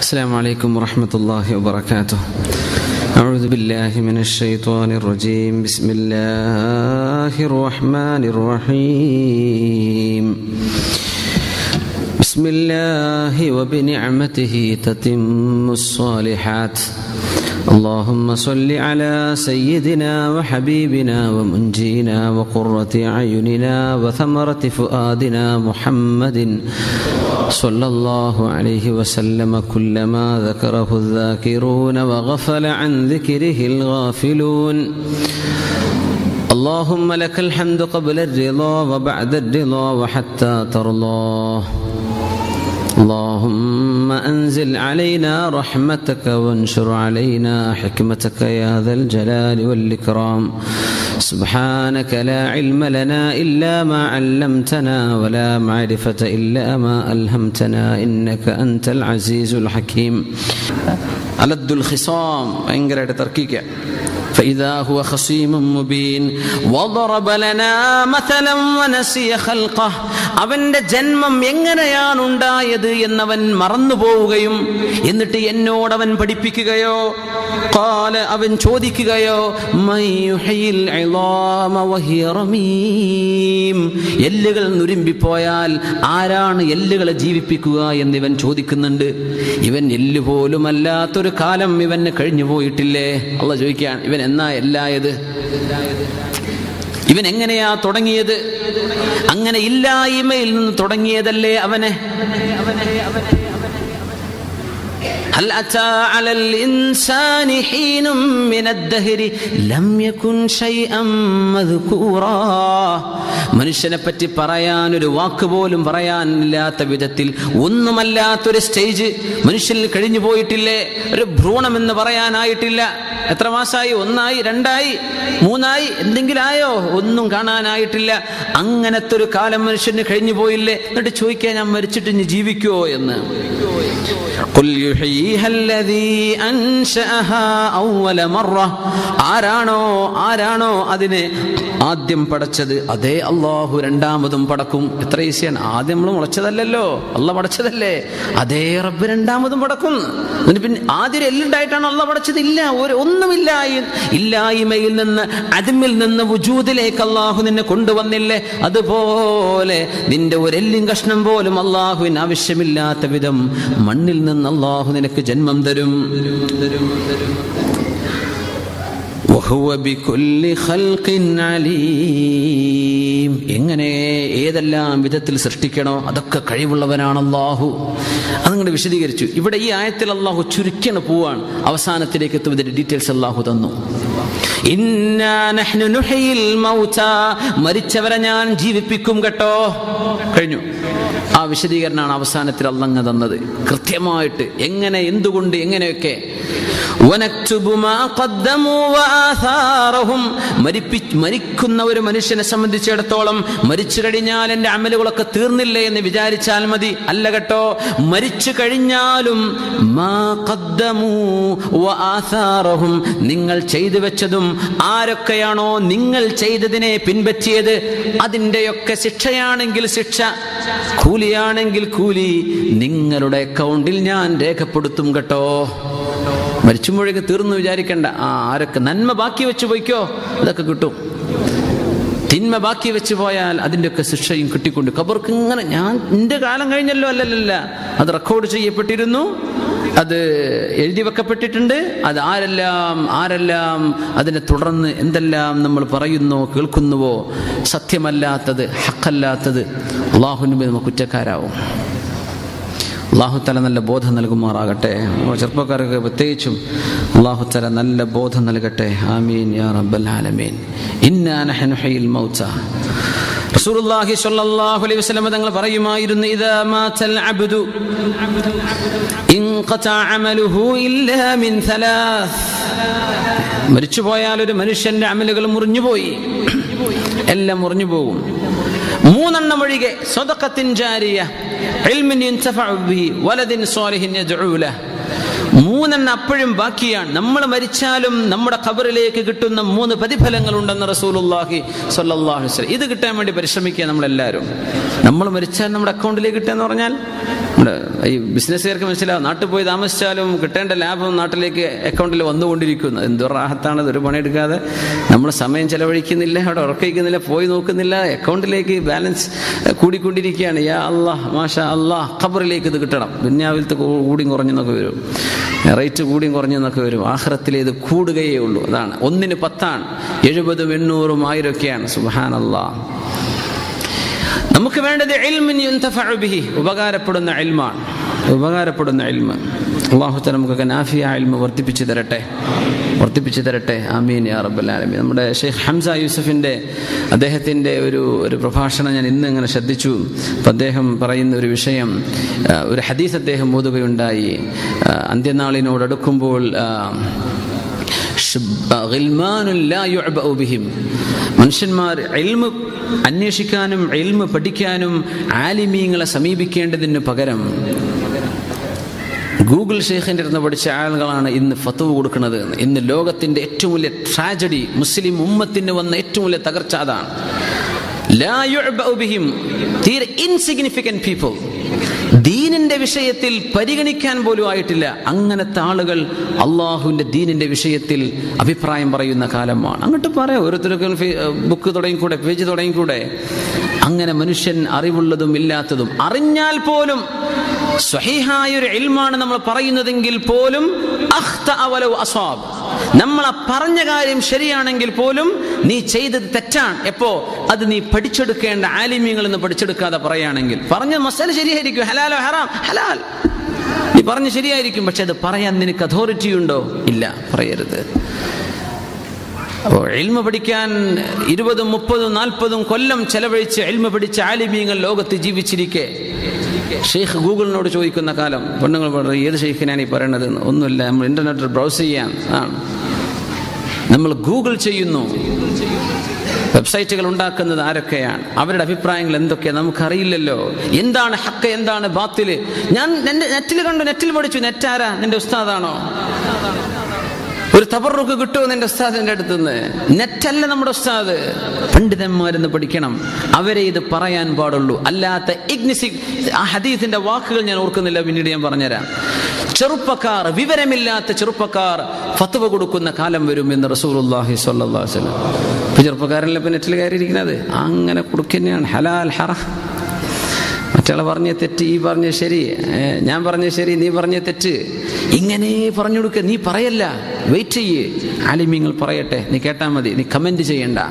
السلام عليكم ورحمة الله وبركاته أعوذ بالله من الشيطان الرجيم بسم الله الرحمن الرحيم بسم الله وبنعمته تتم الصالحات اللهم صل على سيدنا وحبيبنا ومنجينا وقرة أعيننا وثمرة فؤادنا محمد صلى الله عليه وسلم كلما ذكره الذاكرون وغفل عن ذكره الغافلون اللهم لك الحمد قبل الرضا وبعد الرضا وحتى ترضى اللهم انزل علينا رحمتك وانشر علينا حكمتك يا ذا الجلال والاكرام سبحانك لا علم لنا الا ما علمتنا ولا معرفه الا ما الهمتنا انك انت العزيز الحكيم ألد الخصام ഭയങ്കരമായിട്ട് തർക്കിക്കുക فإذا هو خصيم مبين وضرب لنا مثلا ونسي خلقه അവന്റെ ജന്മം എങ്ങനെയാണ് ഉണ്ടായത് എന്നവൻ മറന്നു പോവുകയും എന്നിട്ട് എന്നോട് അവൻ പഠിപ്പിക്കുകയോ قال അവൻ ചോദിക്കുകയോ "മൻ യുഹ്യിൽ ഇളാമ വഹിയ റമീം?" എല്ലുകൾ നുരുമ്പിപ്പോയാൽ ആരാണ് എല്ലുകളെ ജീവിപ്പിക്കുക എന്നിവൻ ചോദിക്കുന്നുണ്ട് ഇവൻ എല്ല് പോലും അല്ലാത്തൊരു കാലം ഇവന് കഴിഞ്ഞു പോയിട്ടില്ലേ അള്ള ചോദിക്കാൻ ഇവൻ എന്നാ എല്ലായത് ഇവൻ എങ്ങനെയാ തുടങ്ങിയത് അങ്ങനെ ഇല്ലായ്മയിൽ നിന്ന് തുടങ്ങിയതല്ലേ അവനെ هل أتى على الإنسان حين من الدهر لم يكن شيئا مذكورا മനുഷ്യനെ പറ്റി പറയാൻ ഒരു വാക്ക് പോലും പറയാനില്ലാത്ത വിധത്തിൽ ഒന്നുമല്ലാത്തൊരു സ്റ്റേജ് മനുഷ്യനിൽ കഴിഞ്ഞു പോയിട്ടില്ലേ ഒരു ഭ്രൂണം എന്ന് പറയാനായിട്ടില്ല എത്ര മാസമായി ഒന്നായി രണ്ടായി മൂന്നായി എന്തെങ്കിലും ആയോ ഒന്നും കാണാനായിട്ടില്ല അങ്ങനത്തെ ഒരു കാലം മനുഷ്യന് കഴിഞ്ഞു പോയില്ലേ എന്നിട്ട് ചോദിക്കാൻ ഞാൻ മരിച്ചിട്ട് ഇനി ജീവിക്കുവോ എന്ന് قل يحييها الذي أنشأها أول مرة ആരാണോ ആരാണോ അതിനെ ആദ്യം പടച്ചത് അതേ അള്ളാഹു രണ്ടാമതും പടക്കും എത്ര ഈസിയാണ് ആദ്യം നമ്മൾ മുളച്ചതല്ലല്ലോ അല്ല പടച്ചതല്ലേ അതേ റബ്ബ് രണ്ടാമതും പടക്കും എന്നിട്ട് പിന്നെ ആദ്യം എല്ലുണ്ടായിട്ടാണ് അല്ല പടച്ചത് ഇല്ല ഒരു ഒന്നുമില്ല ഇല്ലായ്മയിൽ നിന്ന് അതിമിൽ നിന്ന് വുജൂദിലേക്ക് അള്ളാഹു നിന്നെ കൊണ്ടുവന്നില്ലേ അതുപോലെ നിന്റെ ഒരു എല്ലും കഷ്ണം പോലും അള്ളാഹുവിന് ആവശ്യമില്ലാത്ത വിധം മണ്ണിൽ നിന്ന് അള്ളാഹു നിനക്ക് ജന്മം തരും وهو بكل خلق عليم എങ്ങനെ ഏതെല്ലാം വിധത്തിൽ സൃഷ്ടിക്കണോ അതൊക്കെ കഴിവുള്ളവനാണ് അള്ളാഹു അതങ്ങോട്ട് വിശദീകരിച്ചു ഇവിടെ ഈ ആയത്തിൽ അള്ളാഹു ചുരുക്കണ പോവാണ് അവസാനത്തിലേക്ക് എത്തുന്നതിന്റെ ഡീറ്റെയിൽസ് അള്ളാഹു തന്നു ഇന്നാ നഹ്നു നുഹ്യിൽ മൗത മരിച്ചവരെ ഞാൻ ജീവിപ്പിക്കും കേട്ടോ കഴിഞ്ഞു ആ വിശദീകരണമാണ് അവസാനത്തിൽ അള്ളങ്ങ തന്നത് കൃത്യമായിട്ട് എങ്ങനെ എന്തുകൊണ്ട് എങ്ങനെയൊക്കെ മരിക്കുന്ന ഒരു മനുഷ്യനെ സംബന്ധിച്ചിടത്തോളം മരിച്ചു കഴിഞ്ഞാൽ എന്റെ അമലുകളൊക്കെ തീർന്നില്ലേ എന്ന് വിചാരിച്ചാൽ മതി അല്ല കേട്ടോ മരിച്ചു കഴിഞ്ഞാലും നിങ്ങൾ ചെയ്തു വെച്ചതും ആരൊക്കെയാണോ നിങ്ങൾ ചെയ്തതിനെ പിൻപറ്റിയത് അതിൻ്റെയൊക്കെ ശിക്ഷയാണെങ്കിൽ ശിക്ഷ കൂലിയാണെങ്കിൽ കൂലി നിങ്ങളുടെ അക്കൗണ്ടിൽ ഞാൻ രേഖപ്പെടുത്തും കേട്ടോ മരിച്ചുമ്പോഴേക്ക് തീർന്നു വിചാരിക്കണ്ട ആ ആരൊക്കെ നന്മ ബാക്കി വെച്ച് പോയിക്കോ അതൊക്കെ കിട്ടും തിന്മ ബാക്കി വെച്ച് പോയാൽ അതിൻ്റെയൊക്കെ ശിക്ഷയും കിട്ടിക്കൊണ്ട് കബർക്ക് ഇങ്ങനെ ഞാൻ എൻ്റെ കാലം കഴിഞ്ഞല്ലോ അല്ലല്ല അത് റെക്കോർഡ് ചെയ്യപ്പെട്ടിരുന്നു അത് എഴുതി വെക്കപ്പെട്ടിട്ടുണ്ട് അത് ആരെല്ലാം ആരെല്ലാം അതിനെ തുടർന്ന് എന്തെല്ലാം നമ്മൾ പറയുന്നോ കേൾക്കുന്നുവോ സത്യമല്ലാത്തത് ഹക്കല്ലാത്തത് അള്ളാഹുനുബി നമുക്ക് കുറ്റക്കാരാവും അള്ളാഹുത്തല നല്ല ബോധം നൽകുമാറാകട്ടെ ചെറുപ്പക്കാർക്ക് പ്രത്യേകിച്ചും അള്ളാഹുത്തല നല്ല ബോധം നൽകട്ടെ ആമീൻ യാ റബ്ബൽ ആലമീൻ ഇന്നാ നഹ്നു ഹയ്യിൽ മൗത റസൂലുള്ളാഹി സ്വല്ലല്ലാഹു അലൈഹി വസല്ലം തങ്ങൾ പറയുമായിരുന്നു ഇദാ മാതൽ അബ്ദു ഇൻഖത അമലുഹു ഇല്ലാ മിൻ സലാസ് മരിച്ചുപോയാൽ ഒരു മനുഷ്യന്റെ അമലുകൾ മുറിഞ്ഞുപോയി എല്ലാം മുറിഞ്ഞു പോകും മൂന്നെണ്ണം ഒഴികെ സ്വതക്കത്തിൻ ജാരിയ വലദിൻ സ്വാലിഹിൻ മൂന്നെണ്ണം അപ്പോഴും ബാക്കിയാണ് നമ്മൾ മരിച്ചാലും നമ്മുടെ ഖബറിലേക്ക് കിട്ടുന്ന മൂന്ന് പ്രതിഫലങ്ങൾ ഉണ്ടെന്ന് റസൂലുള്ളാഹി സ്വല്ലല്ലാഹു അലൈഹി വസല്ലം ഇത് കിട്ടാൻ വേണ്ടി പരിശ്രമിക്കുക നമ്മളെല്ലാവരും നമ്മൾ മരിച്ചാൽ നമ്മുടെ അക്കൗണ്ടിലേക്ക് കിട്ടുക എന്ന് പറഞ്ഞാൽ നമ്മുടെ ഈ ബിസിനസ്സുകാർക്ക് മനസ്സിലാവും നാട്ടിൽ പോയി താമസിച്ചാലും കിട്ടേണ്ട ലാഭം നാട്ടിലേക്ക് അക്കൗണ്ടിൽ വന്നുകൊണ്ടിരിക്കുന്നു എന്തോ റാഹത്താണ് ഒരു പണിയെടുക്കാതെ നമ്മൾ സമയം ചെലവഴിക്കുന്നില്ല അവിടെ ഉറക്കിക്കുന്നില്ല പോയി നോക്കുന്നില്ല അക്കൗണ്ടിലേക്ക് ബാലൻസ് കൂടിക്കൊണ്ടിരിക്കുകയാണ് യാ അള്ളാഹ് മാഷാ അള്ളാഹ് ഖബറിലേക്ക് ഇത് കിട്ടണം ദുന്യാവിലത്തെ കൂടിയും കുറഞ്ഞെന്നൊക്കെ വരും റേറ്റ് കൂടിയും കുറഞ്ഞെന്നൊക്കെ വരും ആഹ്റത്തിലേത് കൂടുകയേ ഉള്ളൂ അതാണ് ഒന്നിന് പത്താണ് എഴുപതും എണ്ണൂറും ആയിരം ഒക്കെയാണ് സുബാൻ അള്ളാഹ് നമുക്ക് വേണ്ടത് ബിഹി ഉപകാരപ്പെടുന്ന ഇൽമാണ് ഉപകാരപ്പെടുന്ന ഇൽമ അള്ളാഹുത്ത നമുക്കൊക്കെ നാഫിയ ഇൽമ വർദ്ധിപ്പിച്ചു തരട്ടെ വർദ്ധിപ്പിച്ചു തരട്ടെ ആമീൻ യാ റബ്ബൽ ആലമീൻ നമ്മുടെ ഷെയ്ഖ് ഹംസ യൂസഫിൻ്റെ അദ്ദേഹത്തിൻ്റെ ഒരു ഒരു പ്രഭാഷണം ഞാൻ ഇന്ന് ഇങ്ങനെ ശ്രദ്ധിച്ചു അപ്പം അദ്ദേഹം പറയുന്ന ഒരു വിഷയം ഒരു ഹദീസ് അദ്ദേഹം ഓതുകയുണ്ടായി അന്ത്യനാളിനോടടുക്കുമ്പോൾ മനുഷ്യന്മാർ എൽമ് അന്വേഷിക്കാനും എൽമ് പഠിക്കാനും ആലിമീങ്ങളെ സമീപിക്കേണ്ടതിന് പകരം ഗൂഗിൾ ഷെയ്ഖിൻ്റെ അടുത്ത് പഠിച്ച ആളുകളാണ് ഇന്ന് ഫത്തുവ് കൊടുക്കുന്നത് ഇന്ന് ലോകത്തിന്റെ ഏറ്റവും വലിയ ട്രാജഡി മുസ്ലിം ഉമ്മത്തിന് വന്ന ഏറ്റവും വലിയ തകർച്ച അതാണ് തീരെ ഇൻസിഗ്നിഫിക്കന്റ് പീപ്പിൾ ദീനിന്റെ വിഷയത്തിൽ പരിഗണിക്കാൻ പോലും ആയിട്ടില്ല അങ്ങനത്തെ ആളുകൾ അള്ളാഹുവിന്റെ ദീനിന്റെ വിഷയത്തിൽ അഭിപ്രായം പറയുന്ന കാലമാണ് അങ്ങോട്ട് പറയാം ഓരോരുത്തർക്കും ബുക്ക് തുടങ്ങിക്കൂടെ പേജ് തുടങ്ങിക്കൂടെ അങ്ങനെ മനുഷ്യൻ അറിവുള്ളതും ഇല്ലാത്തതും അറിഞ്ഞാൽ പോലും സ്വഹീഹായ ഒരു എൽമാണ് നമ്മൾ പറയുന്നതെങ്കിൽ പോലും അസ്വാബ് നമ്മൾ ആ പറഞ്ഞ കാര്യം ശരിയാണെങ്കിൽ പോലും നീ ചെയ്തത് തെറ്റാണ് എപ്പോ അത് നീ പഠിച്ചെടുക്കേണ്ട ആലിമ്യങ്ങൾ എന്ന് പഠിച്ചെടുക്കാതെ പറയുകയാണെങ്കിൽ പറഞ്ഞ മസാല ശരിയായിരിക്കും ഹലാലോ ഹറാം ഹലാൽ നീ പറഞ്ഞ് ശരിയായിരിക്കും പക്ഷെ അത് പറയാൻ നിനക്ക് അതോറിറ്റി ഉണ്ടോ ഇല്ല പറയരുത് അപ്പോൾ എൽമ പഠിക്കാൻ ഇരുപതും മുപ്പതും നാൽപ്പതും കൊല്ലം ചെലവഴിച്ച് എൽമ പഠിച്ച ആലിമീങ്ങൾ ലോകത്ത് ജീവിച്ചിരിക്കെ ഷെയ്ഖ് ഗൂഗിളിനോട് ചോദിക്കുന്ന കാലം പെണ്ണുങ്ങൾ പറയും ഏത് ഷെയ്ഖിനാണ് ഈ പറയണത് ഒന്നുമില്ല നമ്മൾ ഇന്റർനെറ്റിൽ ബ്രൗസ് ചെയ്യാൻ ആണ് നമ്മൾ ഗൂഗിൾ ചെയ്യുന്നു വെബ്സൈറ്റുകൾ ഉണ്ടാക്കുന്നത് ആരൊക്കെയാണ് അവരുടെ അഭിപ്രായങ്ങൾ എന്തൊക്കെയാണ് നമുക്കറിയില്ലല്ലോ എന്താണ് ഹക്ക് എന്താണ് ബാത്തില് ഞാൻ എൻ്റെ നെറ്റിൽ കണ്ടു നെറ്റിൽ പഠിച്ചു നെറ്റാരാ നിന്റെ ഉസ്താദാണോ ഒരു തബറുക്ക് കിട്ടുമോ നിന്റെ ഉസ്താദിന്റെ അടുത്ത് നിന്ന് നെറ്റല്ല നമ്മുടെ ഉസ്താദ് പണ്ഡിതന്മാരെന്ന് പഠിക്കണം അവരെ ഇത് പറയാൻ പാടുള്ളൂ അല്ലാത്ത ഇഗ്നിസി ആ ഹദീസിന്റെ വാക്കുകൾ ഞാൻ ഓർക്കുന്നില്ല പിന്നീട് ഞാൻ പറഞ്ഞുതരാം ചെറുപ്പക്കാർ വിവരമില്ലാത്ത ചെറുപ്പക്കാർ ഫത്തുവ കൊടുക്കുന്ന കാലം വരും എന്ന് റസൂലുല്ലാഹി സ്വല്ലല്ലാഹു അലൈഹി വസല്ലം ഇപ്പൊ ചെറുപ്പക്കാരനല്ലേ ഇപ്പൊ നെറ്റിൽ കയറിയിരിക്കുന്നത് അങ്ങനെ കൊടുക്കുന്നതാണ് ഹലാൽ ഹറ മറ്റയാൾ പറഞ്ഞ തെറ്റ് ഈ പറഞ്ഞ ശരി ഞാൻ പറഞ്ഞ ശരി നീ പറഞ്ഞ തെറ്റ് ഇങ്ങനെ പറഞ്ഞു കൊടുക്കുക നീ പറയല്ല വെയിറ്റ് ചെയ്യ് ആലിമ്യങ്ങൾ പറയട്ടെ നീ കേട്ടാൽ മതി നീ കമന്റ് ചെയ്യണ്ട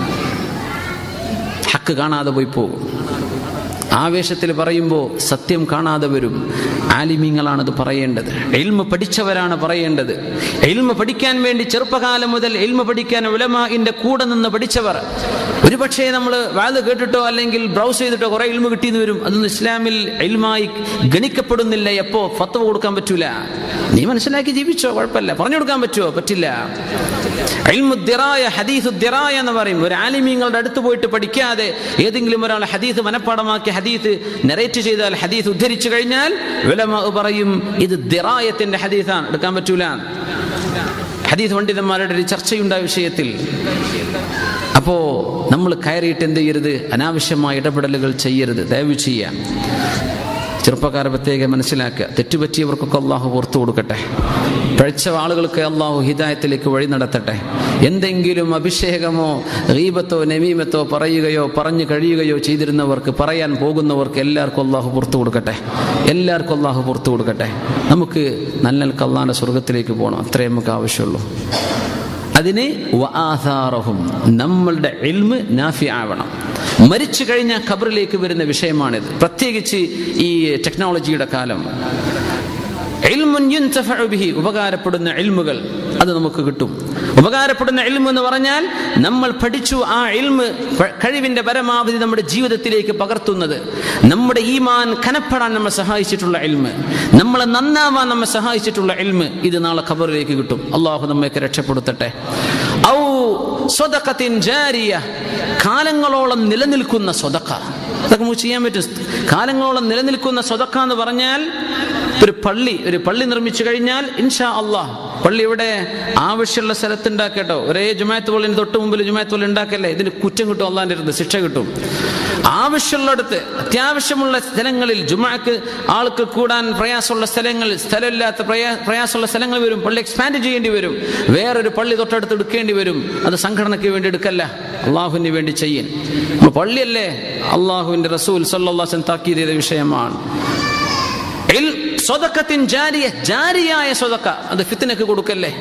ഹക്ക് കാണാതെ പോയി പോകും ആവേശത്തിൽ പറയുമ്പോൾ സത്യം കാണാതെ വരും ആലിമ്യങ്ങളാണത് പറയേണ്ടത് എൽമ പഠിച്ചവരാണ് പറയേണ്ടത് എൽമ പഠിക്കാൻ വേണ്ടി ചെറുപ്പകാലം മുതൽ എൽമ പഠിക്കാൻ ഉലമാന്റെ കൂടെ നിന്ന് പഠിച്ചവർ ഒരുപക്ഷെ നമ്മൾ വാത് കേട്ടിട്ടോ അല്ലെങ്കിൽ ബ്രൗസ് ചെയ്തിട്ടോ കുറെ എൽമ കിട്ടിയെന്ന് വരും അതൊന്നും ഇസ്ലാമിൽ എൽമായി ഗണിക്കപ്പെടുന്നില്ല എപ്പോ ഫത്വ കൊടുക്കാൻ പറ്റൂല നീ മനസ്സിലാക്കി ജീവിച്ചോ കുഴപ്പമില്ല പറഞ്ഞു കൊടുക്കാൻ പറ്റുമോ പറ്റില്ല ഹദീസുദ്ദിറായ എന്ന് പറയും ഒരു ആലിമീങ്ങളുടെ അടുത്ത് പോയിട്ട് പഠിക്കാതെ ഏതെങ്കിലും ഒരാൾ ഹദീസ് മനഃപ്പാടമാക്കി ഹദീസ് നെറേറ്റ് ചെയ്താൽ ഹദീസ് ഉദ്ധരിച്ചു കഴിഞ്ഞാൽ വിലമ പറയും ഇത് ദിറായത്തിന്റെ ഹദീസാണ് എടുക്കാൻ പറ്റൂല ഹദീസ് പണ്ഡിതന്മാരുടെ ഒരു ചർച്ചയുണ്ടായ വിഷയത്തിൽ അപ്പോ നമ്മൾ കയറിയിട്ട് എന്ത് ചെയ്യരുത് അനാവശ്യമായ ഇടപെടലുകൾ ചെയ്യരുത് ദയവ് ചെയ്യാം ചെറുപ്പക്കാരെ പ്രത്യേകം മനസ്സിലാക്കുക തെറ്റുപറ്റിയവർക്കൊക്കെ അള്ളാഹു പുറത്തു കൊടുക്കട്ടെ പഴിച്ച ആളുകൾക്ക് അള്ളാഹു ഹിദായത്തിലേക്ക് വഴി നടത്തട്ടെ എന്തെങ്കിലും അഭിഷേകമോ ഗീബത്തോ നമീമത്തോ പറയുകയോ പറഞ്ഞു കഴിയുകയോ ചെയ്തിരുന്നവർക്ക് പറയാൻ പോകുന്നവർക്ക് എല്ലാവർക്കും അള്ളാഹു പുറത്തു കൊടുക്കട്ടെ എല്ലാവർക്കും അള്ളാഹു പുറത്തു കൊടുക്കട്ടെ നമുക്ക് നല്ല കള്ളാന്റെ സ്വർഗത്തിലേക്ക് പോകണം അത്രേ നമുക്ക് ആവശ്യമുള്ളൂ അതിന് വആഥാറഹും നമ്മളുടെ ഇൽമ് നാഫി ആവണം മരിച്ചു കഴിഞ്ഞാൽ ഖബറിലേക്ക് വരുന്ന വിഷയമാണിത് പ്രത്യേകിച്ച് ഈ ടെക്നോളജിയുടെ കാലം ബിഹി ഉപകാരപ്പെടുന്ന ഇൽമുകൾ അത് നമുക്ക് കിട്ടും ഉപകാരപ്പെടുന്ന ഇൽമ് എന്ന് പറഞ്ഞാൽ നമ്മൾ പഠിച്ചു ആ ഇൽമ് കഴിവിന്റെ പരമാവധി നമ്മുടെ ജീവിതത്തിലേക്ക് പകർത്തുന്നത് നമ്മുടെ ഈമാൻ കനപ്പെടാൻ നമ്മെ സഹായിച്ചിട്ടുള്ള ഇൽമ് നമ്മളെ നന്നാവാൻ നമ്മെ സഹായിച്ചിട്ടുള്ള ഇൽമ് ഇത് നാളെ ഖബറിലേക്ക് കിട്ടും അള്ളാഹു നമ്മയൊക്കെ രക്ഷപ്പെടുത്തട്ടെ ഔ സ്വതക്കത്തിൻ ജാരിയ കാലങ്ങളോളം നിലനിൽക്കുന്ന സ്വതക്ക അതൊക്കെ നമുക്ക് ചെയ്യാൻ പറ്റും കാലങ്ങളോളം നിലനിൽക്കുന്ന സ്വതക്ക എന്ന് പറഞ്ഞാൽ ഒരു പള്ളി ഒരു പള്ളി നിർമ്മിച്ചു കഴിഞ്ഞാൽ ഇൻഷാ അള്ളാഹ് പള്ളി ഇവിടെ ആവശ്യമുള്ള സ്ഥലത്ത് ഉണ്ടാക്കട്ടോ ഒരേ ജുമായത്ത് പള്ളിന് തൊട്ട് മുമ്പിൽ ജുമായത്ത് പള്ളി ഉണ്ടാക്കല്ലേ ഇതിന് കുറ്റം കിട്ടും അള്ളാന്റെ അടുത്ത് ശിക്ഷ കിട്ടും ആവശ്യമുള്ളിടത്ത് അത്യാവശ്യമുള്ള സ്ഥലങ്ങളിൽ ജുമാക്ക് ആൾക്ക് കൂടാൻ പ്രയാസമുള്ള സ്ഥലങ്ങൾ സ്ഥലമില്ലാത്ത പ്രയാ- പ്രയാസമുള്ള സ്ഥലങ്ങൾ വരും പള്ളി എക്സ്പാൻഡ് ചെയ്യേണ്ടി വരും വേറൊരു പള്ളി തൊട്ടടുത്ത് എടുക്കേണ്ടി വരും അത് സംഘടനയ്ക്ക് വേണ്ടി എടുക്കല്ല അള്ളാഹുവിന് വേണ്ടി ചെയ്യൻ നമ്മൾ പള്ളിയല്ലേ അള്ളാഹുവിന്റെ റസൂൽ സല്ലാസൻ താക്കീത് ചെയ്ത വിഷയമാണ് ഇൽ- സ്വതക്കത്തിൻ ജാരിയ ജാരിയായ സ്വതക്ക അത് ഫിത്തിനക്ക് കൊടുക്കല്ലേ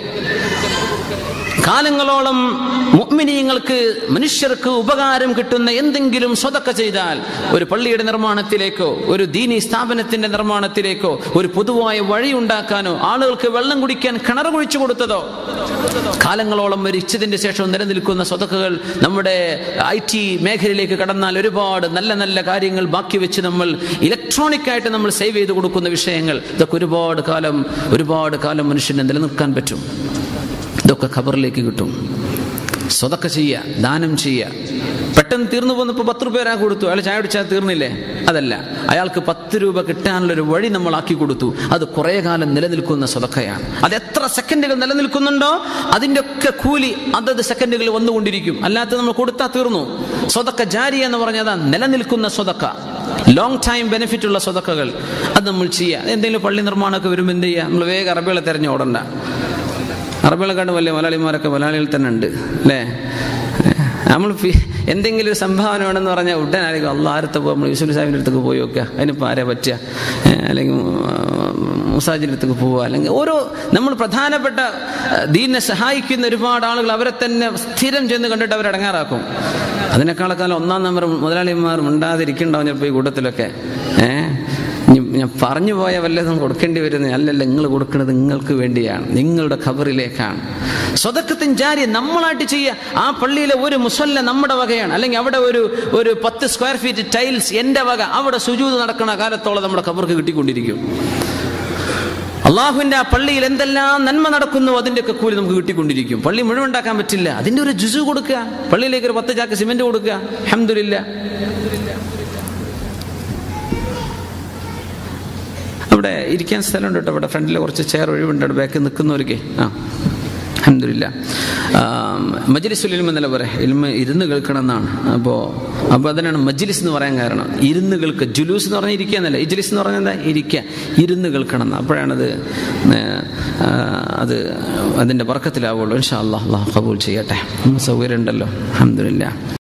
കാലങ്ങളോളം മുഅ്മിനീങ്ങൾക്ക് മനുഷ്യർക്ക് ഉപകാരം കിട്ടുന്ന എന്തെങ്കിലും സ്വതക്ക ചെയ്താൽ ഒരു പള്ളിയുടെ നിർമ്മാണത്തിലേക്കോ ഒരു ദീനി സ്ഥാപനത്തിന്റെ നിർമ്മാണത്തിലേക്കോ ഒരു പൊതുവായ വഴി ഉണ്ടാക്കാനോ ആളുകൾക്ക് വെള്ളം കുടിക്കാൻ കിണർ കുഴിച്ചു കൊടുത്തതോ കാലങ്ങളോളം മരിച്ചതിന്റെ ശേഷം നിലനിൽക്കുന്ന സ്വതക്കുകൾ നമ്മുടെ ഐ ടി മേഖലയിലേക്ക് കടന്നാൽ ഒരുപാട് നല്ല നല്ല കാര്യങ്ങൾ ബാക്കി വെച്ച് നമ്മൾ ഇലക്ട്രോണിക് ആയിട്ട് നമ്മൾ സേവ് ചെയ്ത് കൊടുക്കുന്ന വിഷയങ്ങൾ ഇതൊക്കെ ഒരുപാട് കാലം ഒരുപാട് കാലം മനുഷ്യനെ നിലനിൽക്കാൻ പറ്റും ഇതൊക്കെ ഖബറിലേക്ക് കിട്ടും സ്വതക്ക ചെയ്യുക ദാനം ചെയ്യുക പെട്ടെന്ന് തീർന്നു പോന്നപ്പോൾ പത്ത് രൂപ ഒരാൾ കൊടുത്തു അയാൾ ചായ കുടിച്ചാൽ തീർന്നില്ലേ അതല്ല അയാൾക്ക് പത്ത് രൂപ കിട്ടാനുള്ള ഒരു വഴി നമ്മൾ ആക്കി കൊടുത്തു അത് കുറേ കാലം നിലനിൽക്കുന്ന സ്വതക്കയാണ് അത് എത്ര സെക്കൻഡുകൾ നിലനിൽക്കുന്നുണ്ടോ അതിൻ്റെ ഒക്കെ കൂലി അതത് സെക്കൻഡുകൾ വന്നുകൊണ്ടിരിക്കും അല്ലാത്ത നമ്മൾ കൊടുത്താൽ തീർന്നു സ്വതക്ക ജാരി എന്ന് പറഞ്ഞതാ നിലനിൽക്കുന്ന സ്വതക്ക ലോങ് ടൈം ബെനിഫിറ്റ് ഉള്ള സ്വതക്കകൾ അത് നമ്മൾ ചെയ്യുക എന്തെങ്കിലും പള്ളി നിർമ്മാണമൊക്കെ വരുമ്പോൾ എന്ത് ചെയ്യുക നമ്മൾ വേഗം അറബികളെ തിരഞ്ഞു ഓടണ്ട അറബികളെക്കാണ്ട് വലിയ മലയാളിമാരൊക്കെ മലയാളികൾ തന്നെ ഉണ്ട് അല്ലേ നമ്മൾ ഫി- എന്തെങ്കിലും ഒരു സംഭാവന വേണമെന്ന് പറഞ്ഞാൽ ഉടനായിരിക്കും അള്ളാഹരത്തെ പോകും നമ്മൾ യൂസുഫ് സാഹിബിൻ്റെ അടുത്തേക്ക് പോയി നോക്കുക അതിനിപ്പോൾ ആരാ പറ്റുക ഏ, അല്ലെങ്കിൽ മുസാജിൻ്റെ അടുത്തേക്ക് പോവുക അല്ലെങ്കിൽ ഓരോ നമ്മൾ പ്രധാനപ്പെട്ട ആ, ദീനിനെ സഹായിക്കുന്ന ഒരുപാട് ആളുകൾ അവരെ തന്നെ സ്ഥിരം ചെന്ന് കണ്ടിട്ട് അവരെ അടങ്ങാറാക്കും അതിനേക്കാളക്കാലം ഒന്നാം നമ്പർ മുതലാളിമാർ ഉണ്ടാതിരിക്കണ്ടാവും ചിലപ്പോൾ ഈ കൂട്ടത്തിലൊക്കെ ഏഹ് ഇനി ഞാൻ പറഞ്ഞു പോയ വല്ലതും കൊടുക്കേണ്ടി വരുന്നത് അല്ലല്ല നിങ്ങൾ കൊടുക്കുന്നത് നിങ്ങൾക്ക് വേണ്ടിയാണ് നിങ്ങളുടെ ഖബറിലേക്കാണ് സ്വതക്കത്തിൻ ജാരി നമ്മളായിട്ട് ചെയ്യുക ആ പള്ളിയിലെ ഒരു മുസല്ല നമ്മുടെ വകയാണ് അല്ലെങ്കിൽ അവിടെ ഒരു ഒരു പത്ത് സ്ക്വയർ ഫീറ്റ് ടൈൽസ് എൻ്റെ വക അവിടെ സുജൂത് നടക്കുന്ന കാലത്തോളം നമ്മുടെ ഖബർക്ക് കിട്ടിക്കൊണ്ടിരിക്കും അള്ളാഹുവിന്റെ ആ പള്ളിയിൽ എന്തെല്ലാം നന്മ നടക്കുന്നു അതിന്റെ ഒക്കെ കൂലി നമുക്ക് കിട്ടിക്കൊണ്ടിരിക്കും പള്ളി മുഴുവൻ ഉണ്ടാക്കാൻ പറ്റില്ല അതിന്റെ ഒരു ജുസു കൊടുക്കുക പള്ളിയിലേക്ക് ഒരു പത്ത് ചാക്ക് സിമെന്റ് കൊടുക്കുക അഹമ്മദില്ല അവിടെ ഇരിക്കാൻ സ്ഥലമുണ്ട് കേട്ടോ അവിടെ ഫ്രണ്ടിൽ കുറച്ച് ചെയർ ഒഴിവുണ്ട് അവിടെ ബാക്കിൽ നിൽക്കുന്നവർക്ക് ആ അഹമ്മദില്ല മജ്ലിസുൽ ഇൽമ എന്നല്ല പറയാം ഇൽമ ഇരുന്ന് കേൾക്കണം എന്നാണ് അപ്പോൾ അപ്പോൾ അതിനാണ് മജ്ലിസ് എന്ന് പറയാൻ കാരണം ഇരുന്ന് കേൾക്കുക ജുലൂസ് എന്ന് പറഞ്ഞാൽ ഇരിക്കുക എന്നല്ല ഇജ്ലിസ് എന്ന് പറഞ്ഞാൽ എന്താ ഇരിക്കുക ഇരുന്ന് കേൾക്കണം എന്ന് അപ്പോഴാണത് ആ, അത് അതിൻ്റെ പറക്കത്തിലാവുള്ളൂ ഇൻഷാ അള്ളാഹ് അള്ളാഹ് കബൂൽ ചെയ്യട്ടെ സൗകര്യം ഉണ്ടല്ലോ അഹമ്മദില്ല